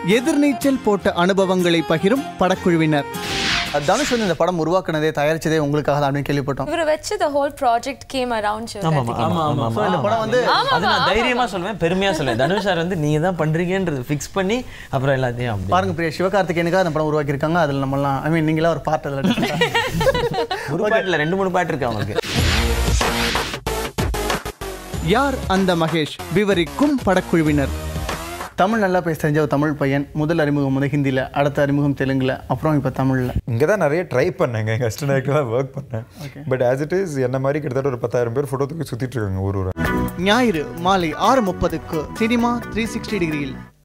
எதிர்நீச்சல் போட்ட அனுபவங்களை பகிரும் படக்குழுவினர் தனுஷ் வந்து இந்த படம் உருவாக்குனதே தயாரிச்சதே உங்களுக்காக தான் அப்படின்னு கேள்விப்பட்டோம் இவரை வச்சு the whole project came around ஆமா ஆமா ஆமா ஆமா So, இந்த படம் வந்து அது நான் தைரியமா சொல்லுவேன் பெருமையா சொல்லுவேன் தனுஷ் சார் வந்து நீங்க தான் பண்றீங்கன்றது ஃபிக்ஸ் பண்ணி அப்புறம் எல்லாத்தையும் அப்படி பாருங்க பிரியா சிவகார்த்திகேயனுக்காக அந்த படம் உருவாக்கியிருக்காங்க அதில் நம்மலாம் ஐ மீன் நீங்களா ஒரு பார்ட் அதில் ஒரு பாட்டுல ரெண்டு மூணு பாட்டு இருக்கு அவங்களுக்கு யார் அந்த மகேஷ் விவரிக்கும் படக்குழுவினர் தமிழ் நல்லா பேச தெரிஞ்ச ஒரு தமிழ் பையன் முதல் அறிமுகம் வந்து ஹிந்தியில் அடுத்த அறிமுகம் தெலுங்குல அப்புறம் இப்போ தமிழில் இங்கே தான் நிறைய ட்ரை பண்ணேங்க எங்கள் அசிஸ்டன்ட் ஆக்டராக ஒர்க் பண்ணேன் பட் ஆஸ் இட் இஸ் என்ன மாதிரி கிட்டத்தட்ட ஒரு பத்தாயிரம் பேர் ஃபோட்டோ தூக்கி சுற்றிட்டு இருக்காங்க ஒரு ஒரு ஞாயிறு மாலை ஆறு முப்பதுக்கு சினிமா த்ரீ சிக்ஸ்டி டிகிரியில்